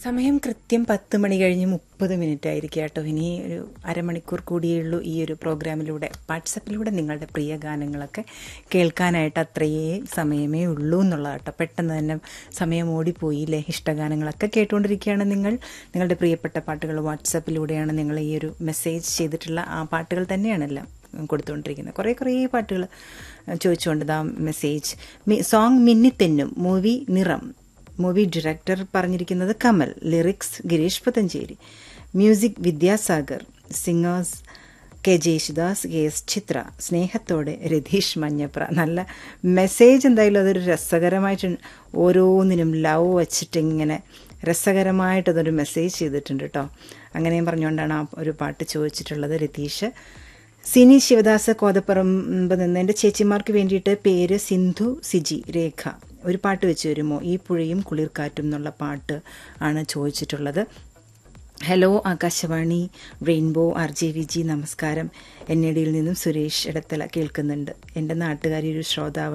സമയം കൃത്യം പത്ത് മണി കഴിഞ്ഞ് മുപ്പത് മിനിറ്റ് ആയിരിക്കും കേട്ടോ ഇനി ഒരു അരമണിക്കൂർ കൂടിയേ ഉള്ളൂ ഈ ഒരു പ്രോഗ്രാമിലൂടെ വാട്സപ്പിലൂടെ നിങ്ങളുടെ പ്രിയ ഗാനങ്ങളൊക്കെ കേൾക്കാനായിട്ട് അത്രയേ സമയമേ ഉള്ളൂ എന്നുള്ളത് കേട്ടോ പെട്ടെന്ന് തന്നെ സമയം ഓടിപ്പോയില്ലേ ഇഷ്ടഗാനങ്ങളൊക്കെ കേട്ടുകൊണ്ടിരിക്കുകയാണ് നിങ്ങൾ നിങ്ങളുടെ പ്രിയപ്പെട്ട പാട്ടുകൾ വാട്സപ്പിലൂടെയാണ് നിങ്ങൾ ഈ ഒരു മെസ്സേജ് ചെയ്തിട്ടുള്ള ആ പാട്ടുകൾ തന്നെയാണെല്ലാം കൊടുത്തുകൊണ്ടിരിക്കുന്നത് കുറേ കുറേ പാട്ടുകൾ ചോദിച്ചുകൊണ്ട് ദാ മെസ്സേജ് സോങ് മിന്നിത്തെന്നും മൂവി നിറം മൂവി ഡയറക്ടർ പറഞ്ഞിരിക്കുന്നത് Kamal lyrics Gireesh Puthenchery music Vidyasagar singers K J Yesudas K S Chithra സ്നേഹത്തോടെ രതീഷ് മഞ്ഞപ്ര നല്ല മെസ്സേജ് എന്തായാലും അതൊരു രസകരമായിട്ട് ഓരോന്നിനും ലവ് വെച്ചിട്ട് ഇങ്ങനെ രസകരമായിട്ട് അതൊരു മെസ്സേജ് ചെയ്തിട്ടുണ്ട് കേട്ടോ അങ്ങനെയും പറഞ്ഞുകൊണ്ടാണ് ആ ഒരു പാട്ട് ചോദിച്ചിട്ടുള്ളത് രതീഷ് സിനി ശിവദാസ് കോതപ്പറമ്പ് നിന്ന് എൻ്റെ ചേച്ചിമാർക്ക് വേണ്ടിയിട്ട് പേര് സിന്ധു സിജി രേഖ ഒരു പാട്ട് വെച്ച് വരുമോ ഈ പുഴയും കുളിർക്കാറ്റും എന്നുള്ള പാട്ട് ആണ് ചോദിച്ചിട്ടുള്ളത് hello Akashvani rainbow R J V G നമസ്കാരം എൻ എ ഡിയിൽ നിന്നും സുരേഷ് ഇടത്തല കേൾക്കുന്നുണ്ട് എൻ്റെ നാട്ടുകാരി ഒരു ശ്രോതാവ്